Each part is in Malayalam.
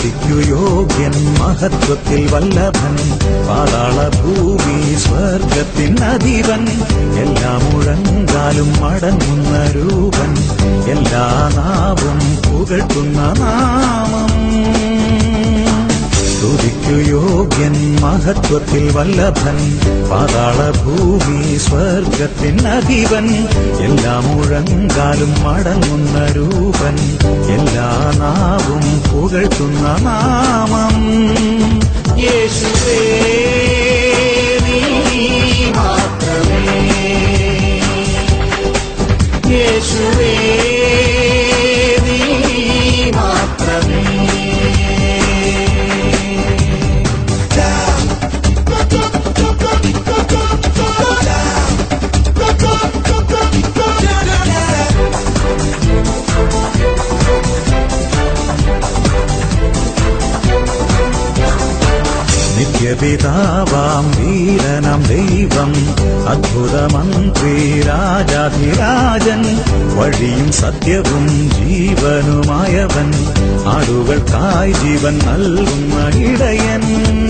സ്തുതിക്കു യോഗ്യൻ മഹത്വത്തിൽ വല്ലഭൻ പാതാള ഭൂമി സ്വർഗത്തിൻ അധിപൻ എല്ലാ മുഴങ്കാലും മടങ്ങുന്ന രൂപൻ എല്ലാ നാവും പുകഴ്ത്തുന്ന നാമം സ്തുതിക്കു യോഗ്യൻ മഹത്വത്തിൽ വല്ലഭൻ പാതാള ഭൂമി സ്വർഗത്തിൻ അധിപൻ എല്ലാ മുഴങ്കാലും മടങ്ങുന്ന രൂപൻ എല്ലാ നാവും പുകഴ്ത്തുന്ന നാമം യേശുവേ നീ മാത്രമേ യേശുവേ നീ മാത്രമേ നിത്യപിതാവാം വീരനം ദൈവം അദ്ഭുതമന്ത്രി രാജാധിരാജൻ വഴിയും സത്യവും ജീവനുമായവൻ ആടുകൾക്കായി ജീവൻ നൽകുന്ന ഇടയൻ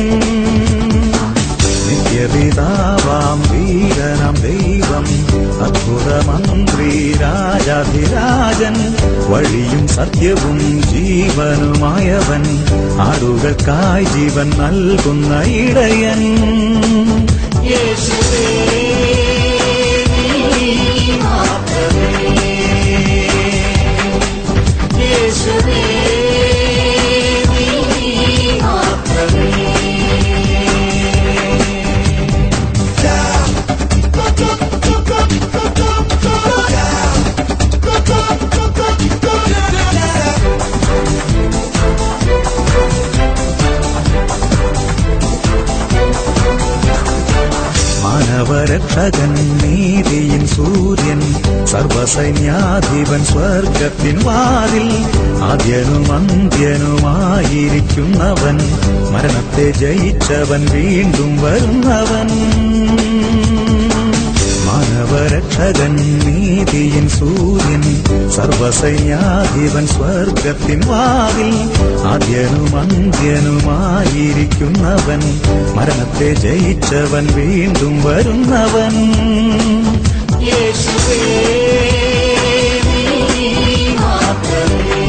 നിത്യപിതാവാം വീരനം ദൈവം അദ്ഭുതമന്ത്രി രാജാധിരാജൻ വഴിയും സത്യവും ജീവനുമായവൻ ആടുകൾക്കായി ജീവൻ നൽകുന്ന ഇടയൻ യേശുവേ നീ മാത്രമേ. യേശുവേ നീ മാത്രമേ. മാനവരക്ഷകൻ നീതിയിൻ സൂര്യൻ സർവസൈന്യാധിപൻ സ്വർഗത്തിൻ വാതിൽ ആദ്യനും അന്ത്യനുമായിരിക്കുന്നവൻ മരണത്തെ ജയിച്ചവൻ വീണ്ടും വരുന്നവൻ മാനവരക്ഷകൻ നീതിയിൻ സൂര്യൻ സർവസൈന്യാധിപൻ സ്വർഗത്തിൻ വാതിൽ ആദ്യനും അന്ത്യനുമായിരിക്കുന്നവൻ മരണത്തെ ജയിച്ചവൻ വീണ്ടും വരുന്നവൻ യേശുവേ നീ മാത്രമേ.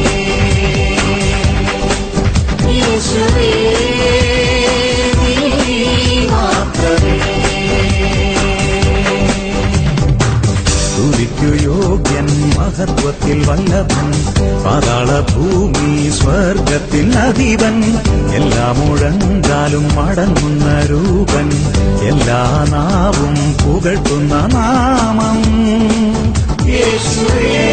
യേശുവേ നീ മാത്രമേ. സ്തുതിക്കു യോഗ്യൻ മഹത്വത്തിൽ വല്ലഭൻ പാതാള ഭൂമി സ്വർഗത്തിൽ അധിപൻ എല്ലാ മുഴങ്കാലും മടങ്ങുന്ന രൂപൻ എല്ലാ നാവും പുകഴ്ത്തുന്ന നാമം യേശുവേ